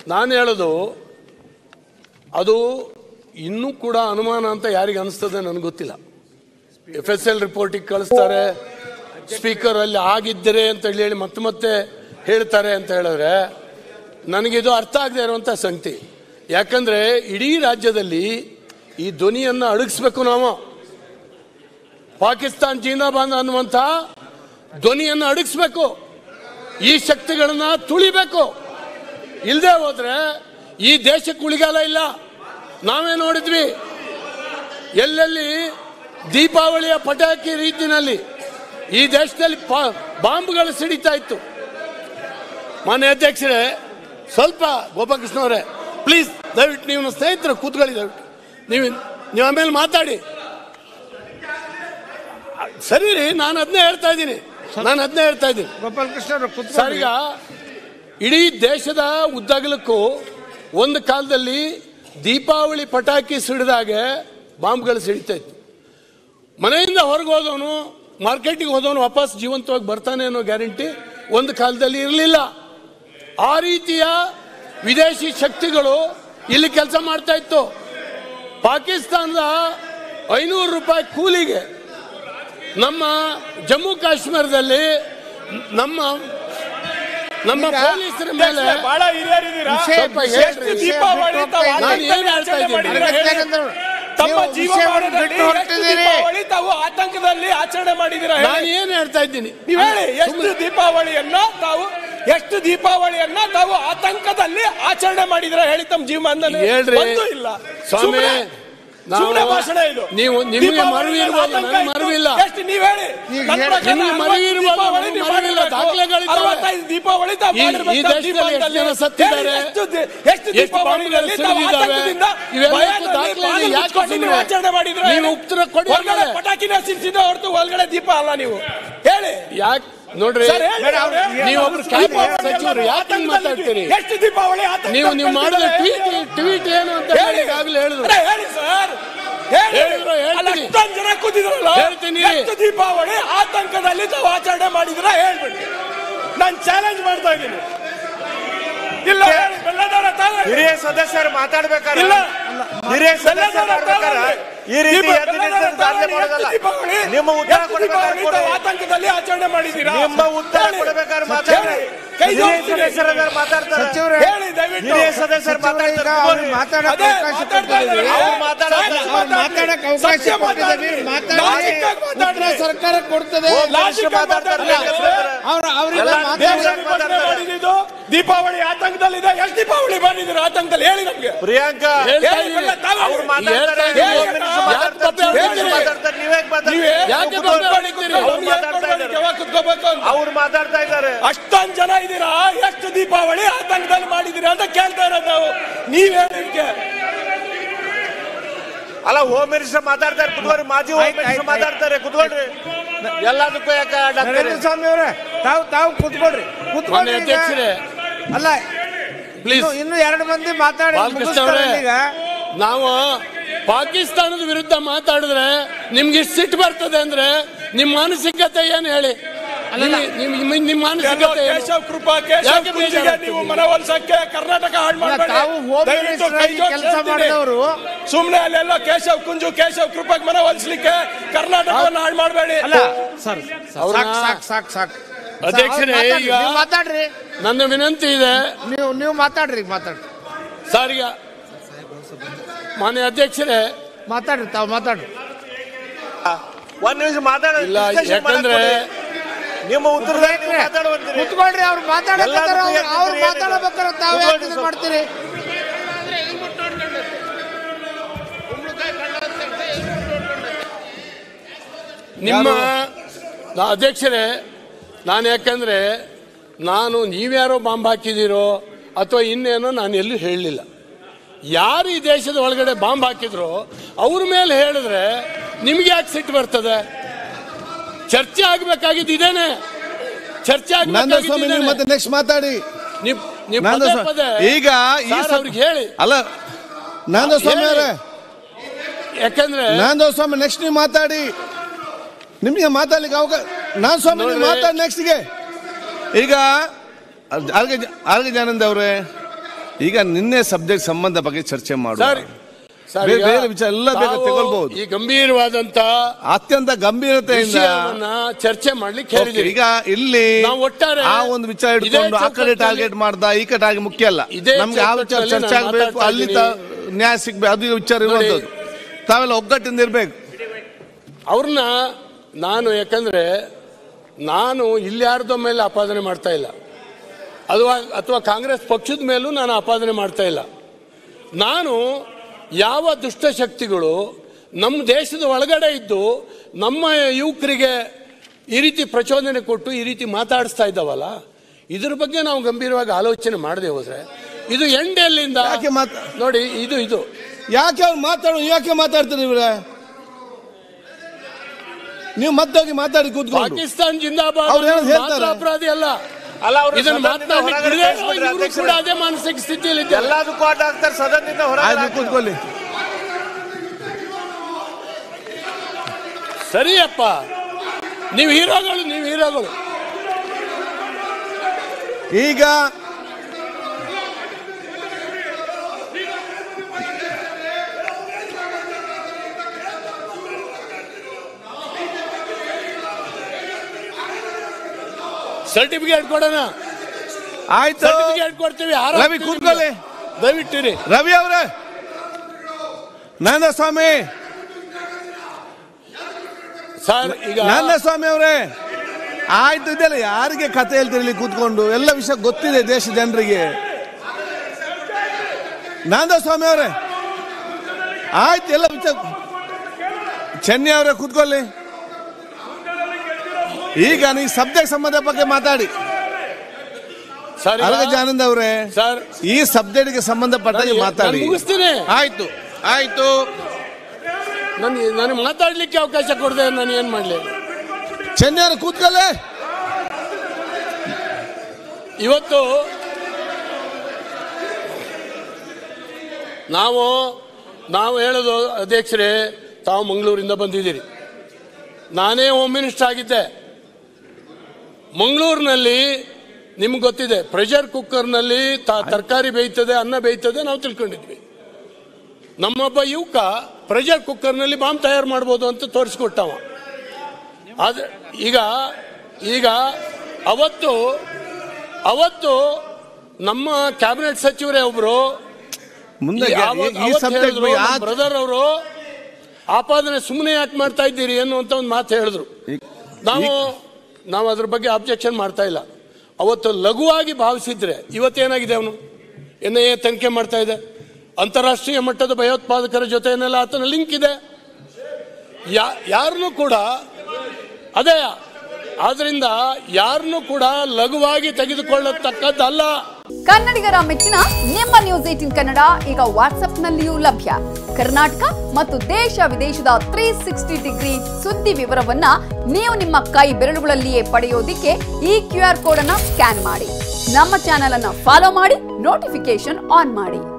ನಾನು ಹೇಳೋದು ಅದು ಇನ್ನೂ ಕೂಡ ಅನುಮಾನ ಅಂತ ಯಾರಿಗೆ ಅನಿಸ್ತದೆ ನನಗೆ ಗೊತ್ತಿಲ್ಲ ಎಫ್ ಎಸ್ ಎಲ್ ರಿಪೋರ್ಟಿಗೆ ಕಳಿಸ್ತಾರೆ ಸ್ಪೀಕರ್ ಅಲ್ಲಿ ಆಗಿದ್ದರೆ ಅಂತ ಹೇಳಿ ಹೇಳಿ ಮತ್ತೆ ಮತ್ತೆ ಹೇಳ್ತಾರೆ ಅಂತ ಹೇಳಿದ್ರೆ ನನಗಿದು ಅರ್ಥ ಆಗದೆ ಇರುವಂಥ ಸಂಗತಿ ಯಾಕಂದ್ರೆ ಇಡೀ ರಾಜ್ಯದಲ್ಲಿ ಈ ಧ್ವನಿಯನ್ನು ಅಡಗಿಸ್ಬೇಕು ನಾವು ಪಾಕಿಸ್ತಾನ್ ಜಿಂದಾಬಾದ್ ಅನ್ನುವಂಥ ಧ್ವನಿಯನ್ನು ಅಡಗಿಸ್ಬೇಕು ಈ ಶಕ್ತಿಗಳನ್ನ ತುಳಿಬೇಕು ಇಲ್ಲದೆ ಹೋದ್ರೆ ಈ ದೇಶಕ್ಕೆ ಉಳಿಗಾಲ ಇಲ್ಲ ನಾವೇ ನೋಡಿದ್ವಿ ಎಲ್ಲೆಲ್ಲಿ ದೀಪಾವಳಿಯ ಪಟಾಕಿ ರೀತಿನಲ್ಲಿ ಈ ದೇಶದಲ್ಲಿ ಪಾ- ಬಾಂಬ್ಗಳು ಸಿಡಿತಾ ಇತ್ತು ಮಾನ್ಯ ಅಧ್ಯಕ್ಷರೇ ಸ್ವಲ್ಪ ಗೋಪಾಲಕೃಷ್ಣ ಅವರೇ ಪ್ಲೀಸ್ ದಯವಿಟ್ಟು ನೀವು ನನ್ನ ಸ್ನೇಹಿತರು ಕೂತ್ಕೊಳ್ಳಿ ದಯವಿಟ್ಟು ನೀವು ನೀವು ಆಮೇಲೆ ಮಾತಾಡಿ ಸರಿ ರೀ ನಾನು ಅದನ್ನೇ ಹೇಳ್ತಾ ಇದ್ದೀನಿ ನಾನು ಅದನ್ನೇ ಹೇಳ್ತಾ ಇದ್ದೀನಿ ಗೋಪಾಲಕೃಷ್ಣ ಅವರು ಸರ್ ಈಗ ಇಡೀ ದೇಶದ ಉದ್ದಗಲಕ್ಕೂ ಒಂದು ಕಾಲದಲ್ಲಿ ದೀಪಾವಳಿ ಪಟಾಕಿ ಸಿಡಿದಾಗೆ ಬಾಂಬ್ಗಳು ಸಿಡಿತಾ ಇತ್ತು ಮನೆಯಿಂದ ಹೊರಗೆ ಹೋದವನು ಮಾರ್ಕೆಟಿಗೆ ಹೋದವನು ವಾಪಸ್ ಜೀವಂತವಾಗಿ ಬರ್ತಾನೆ ಅನ್ನೋ ಗ್ಯಾರಂಟಿ ಒಂದು ಕಾಲದಲ್ಲಿ ಇರಲಿಲ್ಲ ಆ ರೀತಿಯ ವಿದೇಶಿ ಶಕ್ತಿಗಳು ಇಲ್ಲಿ ಕೆಲಸ ಮಾಡ್ತಾ ಇತ್ತು ಪಾಕಿಸ್ತಾನದ ಐನೂರು ರೂಪಾಯಿ ಕೂಲಿಗೆ ನಮ್ಮ ಜಮ್ಮು ಕಾಶ್ಮೀರದಲ್ಲಿ ನಮ್ಮ ನಮ್ಮ ಪೊಲೀಸರ ಮೇಲೆ ಬಹಳ ಹಿರಿಯರಿದ್ದೀರಾ ಸ್ವಲ್ಪ ಹೇಳ್ರಿ. ಎಷ್ಟು ದೀಪಾವಳಿ ತಾವು ನಾನು ಆತಂಕದಲ್ಲಿ ಏನ್ ಹೇಳ್ತಾ ಆಚರಣೆ ಇದ್ದೀನಿ? ಮಾಡಿದ್ದೀರಾ ಹೇಳಿ? ತಮ್ಮ ನೀವು ಜೀವಮಾನದಲ್ಲಿ ಬಿಟ್ಟು ಎಷ್ಟು ಹೊರಟಿದ್ದೀರಿ. ದೀಪಾವಳಿ ತಾವು ಆತಂಕದಲ್ಲಿ ಆಚರಣೆ ಮಾಡಿದ್ದೀರಾ ಹೇಳಿ? ನಾನು ಏನು ಹೇಳ್ತಾ ಇದ್ದೀನಿ ನೀವ್ ಹೇಳಿ ಎಷ್ಟು ದೀಪಾವಳಿಯನ್ನ ತಾವು ಎಷ್ಟು ದೀಪಾವಳಿಯನ್ನ ತಾವು ಆತಂಕದಲ್ಲಿ ಆಚರಣೆ ಮಾಡಿದ್ರ ಹೇಳಿ ತಮ್ಮ ಜೀವಮಾನದಲ್ಲಿ ಹೇಳ್ರಿ. ಒಂದೂ ಇಲ್ಲ ಸ್ವಾಮಿ, ಸುಮ್ನೆ- ನಾವು- ಸುಮ್ನೆ ಭಾಷಣ ಇದು ನೀವು- ನಿಮಗೆ ದೀಪಾವಳಿ ಮನವಿ ಇರ್ಬೋದು, ಆತಂಕ ನನಗೆ ಇತ್ತು. ಮನವಿಲ್ಲ. ಎಷ್ಟು ನೀವ್ ಹೇಳಿ ಈಗ ನನ್ನ ಹೇಳಿ. ಪ್ರಕಾರ ನಿಮಗೆ ಮನವಿ ಅರವತ್ತು ಇರ್ಬೋದು, ದೀಪಾವಳಿ ನನಗೆ ನೀವು ಮನವಿಲ್ಲ. ಮಾಡಿರ್ಬೇಕು. ದಾಖಲೆಗಳಿದ್ದಾವೆ. ಅರವತ್ತೈದು ದೀಪಾವಳಿ ತಾವು ಈ- ಈ ಮಾಡಿರ್ಬೇಕು ದೇಶದಲ್ಲಿ ದೀಪಾವಳಿಯಲ್ಲಿ. ಎಷ್ಟು ಜನ ಸತ್ತಿದ್ದಾರೆ? ಹೇಳಿ, ಎಷ್ಟು ದಿ- ಎಷ್ಟು ಎಷ್ಟು ದೀಪಾವಳಿಯಲ್ಲಿ ಬಾಂಬ್ಗಳು ತಾವು ಸಿಡಿದಿದ್ದಾವೆ? ಆತಂಕದಿಂದ ಇವೆಲ್ಲಕ್ಕೂ ಭಯದಲ್ಲಿ ದಾಖಲೆ ಇದೆ. ಬಾಗಿಲು ಯಾಕೆ ಮುಚ್ಕೊಂಡು ನೀವು ಸುಮ್ನೆ? ಆಚರಣೆ ಮಾಡಿದ್ರ ನೀವು ಉತ್ತರ ಕೊಡಿ ಹೊರಗಡೆ ಆಮೇಲೆ. ಪಟಾಕಿನ ಸಿಡಿಸಿದ ಹೊರತು ಒಳಗಡೆ ದೀಪ ಅಲ್ಲ ನೀವು ಹೇಳಿ ಯಾಕೆ ನೋಡ್ರಿ ಸರ್, ಹೇಳಿ ಬೇಡ, ಅವ್ರೆ. ನೀವು ಒಬ್ರು ಕ್ಯಾಬಿನೆಟ್ ದೀಪಾವಳಿ ಸಚಿವರು ಎಲ್ಲ ಯಾಕೆ ಹಿಂಗ್ ಆತಂಕದಲ್ಲಿ ಮಾತಾಡ್ತೀರಿ? ಎಷ್ಟು ದೀಪಾವಳಿ ಆತಂಕ ನೀವು ನೀವು ಮಾಡಿದ ಕಳ್ಸಿದ್ದಾರೆ? ಟ್ವೀಟ್ ಟ್ವೀಟ್ ಏನು ಅಂತ ಹೇಳಿ ಹೇಳಿ. ಈಗಾಗಲೇ ಹೇಳಿದ್ರು ಅರೆ, ಹೇಳಿ ಸರ್ ಹೇಳಿ. ಹೇಳಿದ್ರು, ಹೇಳ್ತೀನಿ. ಅಲ್ಲಿ ಅಷ್ಟೊಂದು ಜನ ಕೂತಿದ್ರಲ್ಲ ಹೇಳ್ತೀನಿ. ಎಷ್ಟು ದೀಪಾವಳಿ ಆತಂಕದಲ್ಲಿ ತಾವು ಆಚರಣೆ ಮಾಡಿದ್ರ ಹೇಳ್ಬಿಡಿ ನಾನು ಚಾಲೆಂಜ್ ಮಾಡ್ತಾ ಇದ್ದೀನಿ ಇಲ್ಲ ಹೇಳಿ, ಬೆಲ್ಲದವರ ತಾವೇ ಹೇಳಿ. ಹಿರಿಯ ಸದಸ್ಯರು ಮಾತಾಡ್ಬೇಕಾದ್ರೆ ಇಲ್ಲ. ಹಿರಿಯ ಸದಸ್ಯರು ಬೆಲ್ಲದವರ ಮಾಡ್ಬೇಕಾದ್ರೆ ತಾವೇ ಈ ರೀತಿ ದೀಪ- ಎದ್ದು ಬೆಲ್ಲದವರ ನಿಂತು ದಾಖಲೆ ತಾವೇ ಮಾಡೋದಲ್ಲ. ಎಷ್ಟು ದೀಪಾವಳಿ ನಿಮ್ಮ ಉತ್ತರ ಎಷ್ಟು ಕೊಡ್ಬೇಕಾದ್ರೆ ದೀಪಾವಳಿ ಕೊಡಿ. ತಾವು ಆತಂಕದಲ್ಲಿ ಆಚರಣೆ ಮಾಡಿದ್ದೀರಾ ನಿಮ್ಮ ಉತ್ತರ ಹೇಳಿ. ಕೊಡಬೇಕಾದ್ರೆ ಹೇಳಿ. ಮಾತಾಡಿ ಕೈ ಹಿರಿಯ ಜೋಡಿಸ್ತೀನಿ. ಸದಸ್ಯರು ಮಾತಾಡ್ತಾರೆ ಸಚಿವರೇ ಹೇಳಿ ದಯವಿಟ್ಟು ಹಿರಿಯ ಸದಸ್ಯರು ಸಚಿವರೇ, ಈಗ ಮಾತಾಡ್ತಾರೆ ಅವ್ರಿಗೆ ಮಾತಾಡಕ್ಕೆ ಅದೇ ಅವಕಾಶ ಮಾತಾಡ್ತಾ ಕೊಟ್ಟಿದ್ದೀವಿ. ಇದ್ದಾರೆ. ಅವ್ರು ಮಾತಾಡಕ್ಕೆ- ಸೈಲೆನ್ಸ್ ಅವ್ರು ಮಾತಾಡಕ್ಕೆ ಅವಕಾಶ ಸತ್ಯ ಕೊಟ್ಟಿದ್ದೀವಿ. ಮಾತಾಡಿ. ಮಾತಾಡಿ. ಲಾಜಿಕ್ ಆಗಿ ಮಾತಾಡಿ. ಉತ್ತರ ಸರ್ಕಾರ ಕೊಡ್ತದೆ ಹೋಗಿ ಲಾಜಿಕ್ ಆಗಿ ಮಾತಾಡ್ತಾರೆ. ಮಾತಾಡಿ. ಅವ್ರ ಅವರಿಗೆ ಎಲ್ಲ ಮಾತಾಡಿ ದೇಶ ದೇಶ ವಿಭಜನೆ ಮಾಡಿದ್ದು ದೀಪಾವಳಿ ಆತಂಕದಲ್ಲಿದೆ ಎಷ್ಟು ದೀಪಾವಳಿ ಬಂದಿದ್ರು ಆತಂಕದಲ್ಲಿ ಹೇಳಿ ನಮ್ಗೆ ಪ್ರಿಯಾಂಕಾ ಹೇಳ್ತಾ ಹೇಳಿ, ಇದ್ದೀನಿ. ಬೆಲ್ಲ ತಾವೇ ಅವ್ರು ಹೇಳಿ. ಮಾತಾಡ್ತಾರೆ ಹೇಳ್ತಾ ನೀವು ಇದ್ದೀನಿ. ಮಿನಿಸ್ಟರ್ ಯಾಕೆ ಮಾತಾಡ್ತಾರೆ, ತಪ್ಪು ನೀವು ಹೇಳ್ತೀರಿ? ಮಾತಾಡ್ತಾರೆ, ನೀವೇ ಮಾತಾಡ್ತಾರೆ. ನೀವೇ ಯಾಕೆ ನೀವು ತಪ್ಪು ಕುತ್ಕೊಂಡಿದ್ದೀರಿ? ಹೇಳ್ತೀರಿ? ಅವ್ರು ಹೇಳ್ಕೊಡ್ಬೇಕು, ಯಾವಾಗ ಕುತ್ಕೋಬೇಕು ಅಂತ. ಅವ್ರು ಮಾತಾಡ್ತಾ ಇದ್ದಾರೆ ಅಷ್ಟೊಂದ್ ಜನ ಇದ್ದೀರಾ ಎಷ್ಟು ದೀಪಾವಳಿ ಆತಂಕದಲ್ಲಿ ಮಾಡಿದ್ದೀರಾ ಅಂತ ಕೇಳ್ತಾ ಇರೋದು ನಾವು ನೀವ್ ಹೇಳಿದ್ಕೆ ಅಲ್ಲ ಹೋಮ್ ಮಿನಿಸ್ಟರ್ ಮಾತಾಡ್ತಾರೆ ಕುತ್ಕೋರಿ ಮಾಜಿ ಹೋಮ್ ಆಯ್ತು, ಮಿನಿಸ್ಟರ್ ಆಯ್ತು, ಮಾತಾಡ್ತಾರೆ ಕುತ್ಕೊಳ್ರಿ ಎಲ್ಲದಕ್ಕೂ ಯಾಕೆ ಅಡ್ಡಾಗ್ತಾರೆ? ನರೇಂದ್ರ ಸ್ವಾಮಿ ಅವರೇ ತಾವು ತಾವು ಕೂತ್ಕೊಳ್ರಿ ಕೂತ್ಕೊಳ್ರಿ ಮಾನ್ಯ ಈಗ. ಅಧ್ಯಕ್ಷರೇ ಅಲ್ಲ ಪ್ಲೀಸ್ ಇನ್ನು- ಇನ್ನು ಎರಡು ಮಂದಿ ಮಾತಾಡಿ ಬಾಲಕೃಷ್ಣ ಮುಗಿಸ್ತಾರೆ ಅವರೇ ಈಗ ನಾವು ಪಾಕಿಸ್ತಾನದ ವಿರುದ್ಧ ಮಾತಾಡಿದ್ರೆ ನಿಮ್ಗೆ ಇಷ್ಟು ಸಿಟ್ಟು ಬರ್ತದೆ ಅಂದ್ರೆ ನಿಮ್ ಮಾನಸಿಕತೆ ಏನು ಹೇಳಿ ನಿಮ್- ನಿಮ್ ನಿಮ್- ನಿಮ್ ಮಾನಸಿಕತೆ ಏನು? ಕೇಶವ್ ಕೃಪಾ ಕೇಶವ್ ಯಾಕೆ ಕುಂಜಿಗೆ ಬೇಜಾರಾಗ್ತದೆ? ನೀವು ಮನವೊಲಿಸಕ್ಕೆ ಕರ್ನಾಟಕ ಹಾಳು ಅಲ್ಲ, ಮಾಡಬೇಡಿ ತಾವು ಹೋಮ್ ದಯವಿಟ್ಟು ಮಿನಿಸ್ಟರ್ ಕೈ ಆಗಿ ಜೋಡಿಸಿ ಕೆಲಸ ಹೇಳ್ತೀನಿ. ಮಾಡಿದವರು ಸುಮ್ನೆ ಅಲ್ಲೆಲ್ಲ ಕೇಶವ್ ಕುಂಜು ಕೇಶವ್ ಕೃಪಾಗ್ ಮನವೊಲಿಸ್ಲಿಕ್ಕೆ ಕರ್ನಾಟಕವನ್ನು ಹಾಳು ಮಾಡಬೇಡಿ ಅಲ್ಲ ಸರ್ ಅವ್ರನ್ನ- ಸಾಕ್ ಸಾಕ್ ಸಾಕ್ ಸಾಕ್ ಅಧ್ಯಕ್ಷರೇ, ಅವ್ರು ಮಾತಾಡ್ರಿ, ಈಗ- ನೀವು ಮಾತಾಡ್ರಿ ನನ್ನ ವಿನಂತಿ ಇದೆ ನೀವು ನೀವು ಮಾತಾಡ್ರಿ ಮಾತಾಡ್ರಿ ಸರ್ ಈಗ ಮಾನ್ಯ ಅಧ್ಯಕ್ಷರೇ ಮಾತಾಡ್ರಿ ತಾವು ಮಾತಾಡ್ರಿ ಒಂದ್ ನಿಮಿಷ ಮಾತಾಡ ಇಲ್ಲ discussion ಮಾಡಕ್ ಯಾಕಂದ್ರೆ ಕೊಡಿ. ನಿಮ್ಮ ಉತ್ತರದಲ್ಲಿ ನೀವು ಮಾತಾಡುವಂತೀರಿ ಕುತ್ಕೊಳ್ರಿ ಅವ್ರು ಮಾತಾಡಕತ್ತಾರ ಎಲ್ಲದಕ್ಕೂ ಅವ್ರು ಅವ್ರು ಹೇಳ್ತಿದ್ರಿ, ಮಾತಾಡಬೇಕಾದ್ರೆ ತಾವು ಕೂತ್ಕೊಳ್ರಿ ಯಾಕೆ ಇದು ಸ್ವಲ್ಪ. ಮಾಡ್ತೀರಿ ನಿಮ್ಮ ನಾ- ಅಧ್ಯಕ್ಷರೇ ನಾನು ಯಾಕಂದ್ರೆ ನಾನು ನೀವ್ಯಾರೋ ಬಾಂಬ್ ಹಾಕಿದ್ದೀರೋ ಅಥವಾ ಇನ್ನೇನೋ ನಾನು ಎಲ್ಲೂ ಹೇಳಲಿಲ್ಲ ಯಾರು ಈ ದೇಶದ ಒಳಗಡೆ ಬಾಂಬ್ ಹಾಕಿದ್ರು ಅವ್ರ ಮೇಲೆ ಹೇಳಿದ್ರೆ ನಿಮ್ಗೆ ಯಾಕೆ ಸಿಟ್ಟು ಬರ್ತದೆ ಚರ್ಚೆ ಆಗ್ಬೇಕಾಗಿದ್ದು ಇದೇನೆ ಚರ್ಚೆ ನಂದಸ್ವಾಮಿ ನೀವು ಮತ್ತೆ ಆಗ್ಬೇಕಾಗಿದ್ದು ನೆಕ್ಸ್ಟ್ ಮಾತಾಡಿ ನೀವು ನೀವು ಪದೇ ನಂದಸ್ವಾಮಿ ಪದೇ ಈಗ ಈ ಸರ್ ಸಬ್- ಅವ್ರಿಗೆ ಹೇಳಿ ಅಲ್ಲ ನಂದಸ್ವಾಮಿ ಹೇಳಿ. ಅವರೇ ಯಾಕಂದ್ರೆ ನಂದಸ್ವಾಮಿ ನೆಕ್ಸ್ಟ್ ನೀವು ಮಾತಾಡಿ ನಿಮಗೆ ಮಾತಾಡ್ಲಿಕ್ಕೆ ಅವಕಾಶ ನಾನ್ ಸ್ವಾಮಿ ನೀವು ನೋಡ್ರಿ. ಮಾತಾಡಿ ನೆಕ್ಸ್ಟ್ಗೆ ಈಗ ಅರ್ಗ ಅರ್ಗ ಜಾನಂದ್ ಅವರೇ ಈಗ ನಿನ್ನೆ ಸಬ್ಜೆಕ್ಟ್ ಸಂಬಂಧ ಬಗ್ಗೆ ಚರ್ಚೆ ಮಾಡು ಸರ್ ಸರ್, ಬೇರೆ- ಈಗ ಬೇರೆ ವಿಚಾರ ಎಲ್ಲ ಬೇಕಾದ್ರೆ ತಾವು ತಗೊಳ್ಬಹುದು. ಈ ಗಂಭೀರವಾದಂತ ಅತ್ಯಂತ ಗಂಭೀರತೆಯಿಂದ ವಿಷಯವನ್ನ ಚರ್ಚೆ ಮಾಡ್ಲಿಕ್ಕೆ ಓಕೆ, ಹೇಳಿದ್ದೀರಿ ಈಗ ಇಲ್ಲಿ ನಾವು ಒಟ್ಟಾರೆ ಆ ಒಂದು ವಿಚಾರ ಇದೇ ಇಟ್ಕೊಂಡು ಆ ಕಡೆ ಚೌಕಟ್ಟಲ್ಲಿ- ಟಾರ್ಗೆಟ್ ಮಾಡ್ದ ಈ ಕಡೆ ಟಾರ್ಗೆಟ್ ಮುಖ್ಯ ಅಲ್ಲ ಇದೇ ನಮ್ಗೆ ಆ ವಿಚಾರ ಚೌಕಟ್ಟಲ್ಲಿ ಚರ್ಚೆ ನಾನು ಆಗಬೇಕು ಅಲ್ಲಿ ತ- ಮಾತಾಡ್ತಾ ನ್ಯಾಯ ಸಿಗ್ಬೇಕು ಅದು ವಿಚಾರ ನೋಡಿ. ಇರುವಂತದ್ದು ತಾವೆಲ್ಲ ಒಗ್ಗಟ್ಟಿಂದ ಇರ್ಬೇಕು ಅವ್ರನ್ನ ನಾನು ಯಾಕಂದ್ರೆ ನಾನು ಇಲ್ಯಾರ್ದೋ ಮೇಲೆ ಆಪಾದನೆ ಮಾಡ್ತಾ ಇಲ್ಲ ಅಥವಾ ಅಥವಾ ಕಾಂಗ್ರೆಸ್ ಪಕ್ಷದ ಮೇಲೂ ನಾನು ಆಪಾದನೆ ಮಾಡ್ತಾ ಇಲ್ಲ ನಾನು ಯಾವ ದುಷ್ಟಶಕ್ತಿಗಳು ನಮ್ಮ ದೇಶದ ಒಳಗಡೆ ಇದ್ದು ನಮ್ಮ ಯುವಕರಿಗೆ ಈ ರೀತಿ ಪ್ರಚೋದನೆ ಕೊಟ್ಟು ಈ ರೀತಿ ಮಾತಾಡಿಸ್ತಾ ಇದ್ದಾವಲ್ಲ ಇದ್ರ ಬಗ್ಗೆ ನಾವು ಗಂಭೀರವಾಗಿ ಆಲೋಚನೆ ಮಾಡದೆ ಹೋದ್ರೆ ಇದು ಎಂಡ್ ಎಲ್ಲಿಂದ ಯಾಕೆ ಮಾತ- ನೋಡಿ ಇದು ಇದು ಯಾಕೆ ಅವ್ರು ಮಾತಾಡೋ ಯಾಕೆ ಮಾತಾಡ್ತೀರಿ ಇವ್ರೆ ನೀವು ಮತ್ತೋಗಿ ಮಾತಾಡಿ ಕೂತ್ಕೊಂಡು ಪಾಕಿಸ್ತಾನ್ ಜಿಂದಾಬಾದ್ ಅವ್ರು ಏನೋ ಅನ್ನೋದು ಮಾತ್ರ ಹೇಳ್ತಾರೆ. ಅಪರಾಧಿ ಅಲ್ಲ ಅಲ್ಲ ಅವರು ಇದನ್ನ ಮಾತನಾಡ್ಲಿಕ್ಕೆ ಬಿಡದೆ ಇವರು ಕೂಡ ಅದೇ ಮಾನಸಿಕ ಸ್ಥಿತಿಯಲ್ಲಿ ಇದ್ದಾರೆ ಎಲ್ಲದಕ್ಕೂ ಅಡ್ಡ ಆಗ್ತಾರೆ ಸದನದಿಂದ ಆಯ್ತು ಹೊರಗೆ ಕೂತ್ಕೊಳ್ಳಿ ಸರಿಯಪ್ಪ ನೀವು ಹೀರೋಗಳು ನೀವು ಹೀರೋಗಳು ಈಗ ಸರ್ಟಿಫಿಕೇಟ್ ಕೊಡೋಣ ಆಯ್ತು ಸರ್ಟಿಫಿಕೇಟ್ ಕೊಡ್ತೀವಿ ಹಾರ ರವಿ, ಹಾಕ್ತೀವಿ ಕೂತ್ಕೊಳ್ಳಿ. ನಿಮ್ಗೆ. ದಯವಿಟ್ಟಿರಿ ರವಿ ಅವರೇ ನಂದ ಸ್ವಾಮಿ ಸರ್ ಈಗ ನಂದ ಸ್ವಾಮಿ ಅವರೇ ಆಯ್ತು ಇದೆಲ್ಲ ಯಾರಿಗೆ ಕತೆ ಹೇಳ್ತಿರಲಿ ಕೂತ್ಕೊಂಡು ಎಲ್ಲ ವಿಷಯ ಗೊತ್ತಿದೆ ದೇಶ ಜನರಿಗೆ ನಂದ ಸ್ವಾಮಿ ಅವರೇ ಆಯ್ತು ಎಲ್ಲ ವಿಷಯ ಚೆನ್ನೈ ಅವರೇ ಕೂತ್ಕೊಳ್ಳಿ ಈಗ ನೀವು ಸಬ್ಜೆಕ್ಟ್ ಸಂಬಂಧ ಬಗ್ಗೆ ಮಾತಾಡಿ ಸರ್ ಈಗ- ಅರಗ ಜಾನಂದ್ ಅವರೇ ಸರ್ ಈ ಸಬ್ಜೆಕ್ಟ್ಗೆ ಸಂಬಂಧಪಟ್ಟಾಗೆ ನಾನು- ಮಾತಾಡಿ ನಾನು ಮುಗಿಸ್ತೀನಿ. ಆಯ್ತು ಆಯ್ತು ನನ್ಗೆ ನನಗೆ ಮಾತಾಡ್ಲಿಕ್ಕೆ ಅವಕಾಶ ಕೊಡದೆ ನಾನು ಏನ್ ಮಾಡ್ಲಿ ಚೆನ್ನೈ ಅವರು ಕೂತ್ಕೊಳ್ಳಿ ಇವತ್ತು ನಾವು ನಾವು ಹೇಳೋದು ಅಧ್ಯಕ್ಷರೇ ತಾವು ಮಂಗಳೂರಿಂದ ಬಂದಿದ್ದೀರಿ ನಾನೇ ಹೋಮ್ ಮಿನಿಸ್ಟರ್ ಆಗಿದ್ದೆ ಮಂಗಳೂರಿನಲ್ಲಿ ನಿಮ್ಗೆ ಗೊತ್ತಿದೆ ಪ್ರೆಷರ್ ಕುಕ್ಕರ್ನಲ್ಲಿ ತರಕಾರಿ ಬೇಯ್ತದೆ ಅನ್ನ ಬೇಯ್ತದೆ ನಾವು ತಿಳ್ಕೊಂಡಿದ್ವಿ ನಮ್ಮೊಬ್ಬ ಯುವಕ ಪ್ರೆಷರ್ ಕುಕ್ಕರ್ನಲ್ಲಿ ಬಾಂಬ್ ತಯಾರು ಮಾಡ್ಬೋದು ಅಂತ ತೋರಿಸ್ಕೊಟ್ಟವ ಆದ್ರೆ ಈಗ ಈಗ ಅವತ್ತು ಅವತ್ತು ನಮ್ಮ ಕ್ಯಾಬಿನೆಟ್ ಸಚಿವರೇ ಒಬ್ರು ಮುಂದೆ ಈ- ಈ ಸಬ್ಜೆಕ್ಟ್ ಬ್ರದರ್ ಅವರು ಆಪಾದನೆ ಸುಮ್ಮನೆ ಯಾಕೆ ಮಾಡ್ತಾ ಇದ್ದೀರಿ ಅನ್ನುವಂತ ಒಂದು ಮಾತು ಹೇಳಿದ್ರು ನಾವು ನಾವು ಅದ್ರ ಬಗ್ಗೆ ಅಬ್ಜೆಕ್ಷನ್ ಮಾಡ್ತಾ ಇಲ್ಲ ಅವತ್ತು ಲಘುವಾಗಿ ಭಾವಿಸಿದ್ರೆ ಇವತ್ತೇನಾಗಿದೆ ಅವನು ಎನ್ ಐ ಎ ತನಿಖೆ ಮಾಡ್ತಾ ಇದೆ ಅಂತಾರಾಷ್ಟ್ರೀಯ ಮಟ್ಟದ ಭಯೋತ್ಪಾದಕರ ಜೊತೆನೆಲ್ಲ ಆತನ ಲಿಂಕ್ ಇದೆ ಯಾ- ಯಾರನ್ನೂ ಕೂಡ ಅದೇ ಆದ್ರಿಂದ ಯಾರನ್ನೂ ಕೂಡ ಲಘುವಾಗಿ ತೆಗೆದುಕೊಳ್ಳತಕ್ಕದ್ದಲ್ಲ ಕನ್ನಡಿಗರ ಮೆಚ್ಚಿನ ನಿಮ್ಮ ನ್ಯೂಸ್ ಏಟಿನ್ ಕನ್ನಡ ಈಗ ವಾಟ್ಸ್ಆಪ್ನಲ್ಲಿಯೂ ಲಭ್ಯ ಕರ್ನಾಟಕ ಮತ್ತು ದೇಶ ವಿದೇಶದ ತ್ರೀ ಸಿಕ್ಸ್ಟಿ ಡಿಗ್ರಿ ಸುದ್ದಿ ವಿವರವನ್ನ ನೀವು ನಿಮ್ಮ ಕೈ ಬೆರಳುಗಳಲ್ಲಿಯೇ ಪಡೆಯೋದಿಕ್ಕೆ ಈ ಕ್ಯೂ ಆರ್ ಕೋಡ್ ಅನ್ನ ಸ್ಕ್ಯಾನ್ ಮಾಡಿ ನಮ್ಮ ಚಾನೆಲ್ ಅನ್ನ ಫಾಲೋ ಮಾಡಿ ನೋಟಿಫಿಕೇಶನ್ ಆನ್ ಮಾಡಿ